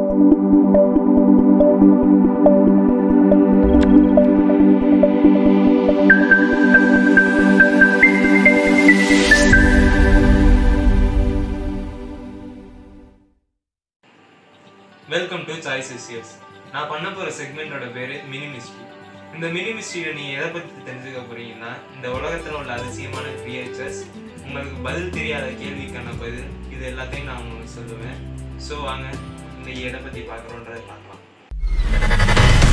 welcome to choice is நான் பண்ண போகிற செக்மெண்டோட பேர் மினி மிஸ்ட்ரி இந்த மினி மிஸ்ட்ரியில் நீங்கள் எதை பற்றி தெரிஞ்சுக்க போறீங்கன்னா இந்த உலகத்தில் உள்ள அதிசயமான கிரியேச்சர்ஸ் உங்களுக்கு பதில் தெரியாத கேள்விக்கான பதில் இது எல்லாத்தையும் நான் உங்களுக்கு சொல்லுவேன் ஸோ வாங்க இன்னைக்கு எதை பற்றி பார்க்குறோன்றதை பார்க்கலாம்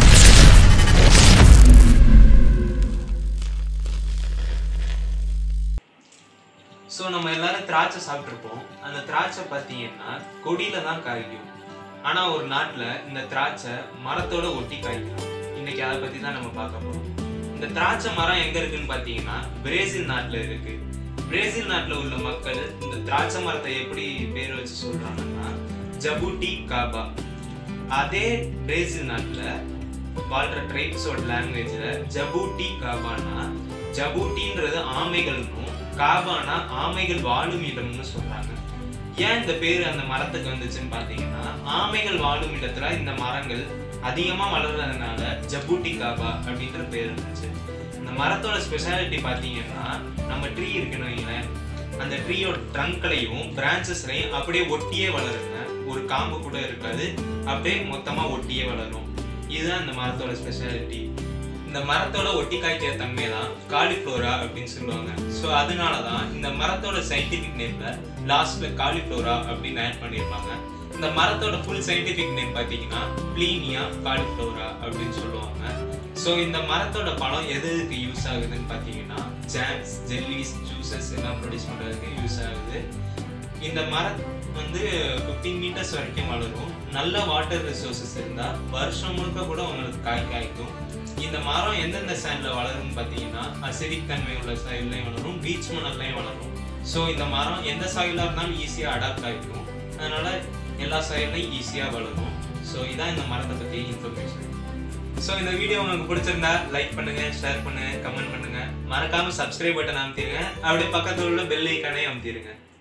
ஸோ நம்ம எல்லாரும் திராட்சை சாப்பிட்ருப்போம் அந்த திராட்சை பார்த்தீங்கன்னா கொடியில தான் காய்க்கும் ஆனால் ஒரு நாட்டில் இந்த திராட்சை மரத்தோட ஒட்டி காய்க்கும் இன்னைக்கு அதை பற்றி தான் நம்ம பார்க்க போகிறோம் இந்த திராட்சை மரம் எங்கே இருக்குன்னு பார்த்தீங்கன்னா பிரேசில் நாட்டில் இருக்கு பிரேசில் நாட்டில் உள்ள மக்கள் இந்த திராட்சை மரத்தை எப்படி பேர் வச்சு சொல்றாங்கன்னா ஜபூட்டி காபா அதே பிரேசில் நாட்டில் வாழ்ற ட்ரைப்ஸோட லாங்குவேஜில் ஜபூட்டி காபானா ஜபூட்டின்றது ஆமைகள்னும் காபானா ஆமைகள் வாழும் இடம்னு சொல்றாங்க ஏன் இந்த பேர் அந்த மரத்துக்கு வந்துச்சுன்னு பார்த்தீங்கன்னா ஆமைகள் வாழும் இடத்துல இந்த மரங்கள் அதிகமா வளர்றதுனால ஜபூட்டி காபா அப்படின்ற பேர் இருந்துச்சு இந்த மரத்தோட ஸ்பெஷாலிட்டி பார்த்தீங்கன்னா நம்ம ட்ரீ இருக்குன்னு வைங்களேன் அந்த ட்ரீயோட ட்ரங்க்லையும் பிரான்ச்சஸ்லையும் அப்படியே ஒட்டியே வளருங்க ஒரு காம்பு கூட இருக்காது அப்படியே மொத்தமா ஒட்டியே வளரும் இதுதான் இந்த மரத்தோட ஸ்பெஷாலிட்டி இந்த மரத்தோட ஒட்டி காய்க்கிற தன்மை தான் காலிஃப்ளோரா அப்படின்னு சொல்லுவாங்க ஸோ அதனால தான் இந்த மரத்தோட சயின்டிஃபிக் நேம்ல லாஸ்ட்ல காலிஃப்ளோரா அப்படின்னு ஆட் பண்ணியிருப்பாங்க இந்த மரத்தோட ஃபுல் சயின்டிஃபிக் நேம் பார்த்தீங்கன்னா ப்ளீனியா காலிஃப்ளோரா அப்படின்னு சொல்லுவாங்க ஸோ இந்த மரத்தோட பழம் எது எதுக்கு யூஸ் ஆகுதுன்னு பார்த்தீங்கன்னா ஜாம்ஸ் ஜெல்லிஸ் ஜூசஸ் எல்லாம் ப்ரொடியூஸ் பண்ணுறதுக்கு யூஸ் ஆகுது இந்த மரம் வந்து ஃபிஃப்டீன் மீட்டர்ஸ் வரைக்கும் வளரும் நல்ல வாட்டர் ரிசோர்சஸ் இருந்தால் வருஷம் முழுக்க கூட உங்களுக்கு காய் காய்க்கும் இந்த மரம் எந்தெந்த சாண்டில் வளரும்னு பார்த்தீங்கன்னா அசிடிக் தன்மை உள்ள சாயில்லையும் வளரும் பீச் மணல்லையும் வளரும் ஸோ இந்த மரம் எந்த சாயிலாக இருந்தாலும் ஈஸியாக அடாப்ட் ஆகிக்கும் அதனால எல்லா சாயிலையும் ஈஸியாக வளரும் ஸோ இதான் இந்த மரத்தை பற்றி இன்ஃபர்மேஷன் ஸோ இந்த வீடியோ உங்களுக்கு பிடிச்சிருந்தா லைக் பண்ணுங்க ஷேர் பண்ணுங்க கமெண்ட் பண்ணுங்க மறக்காம சப்ஸ்கிரைப் பட்டன் அமுத்திடுங்க அப்படியே பக்கத்தில் உள்ள பெல் ஐக்கானே அமுத்திடுங்க